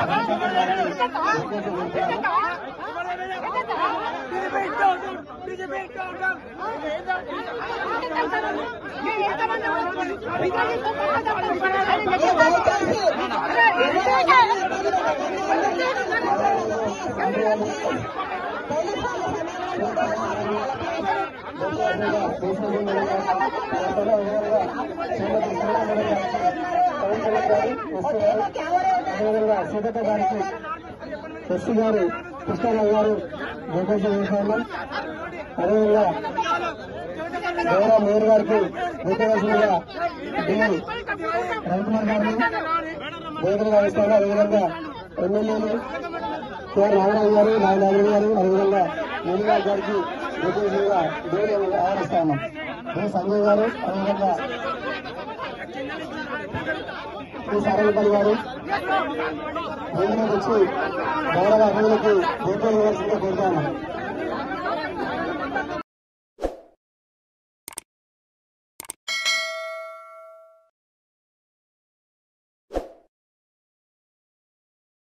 సీతక్క గారికి ఎస్సీ గారు కృష్ణారావు గారు జయకోశం విషయంలో అదేవిధంగా గౌరవ మేయర్ గారికి భూతవాసులుగా డి రవికుమార్ గారిని వేదికగా ఇస్తాను అదేవిధంగా ఎమ్మెల్యేలు కె రామరాజు గారు నాగనాథుడు గారు అదేవిధంగా వేణుగారి గారికి భూతవాసులుగా దేవుడు ఆహ్వానిస్తాను డి సంజయ్ గారు అదేవిధంగా శ్రీ సారంగపల్లి గారు వేదిక వచ్చి గౌరవ అభివృద్ధికి భూతవాసులుగా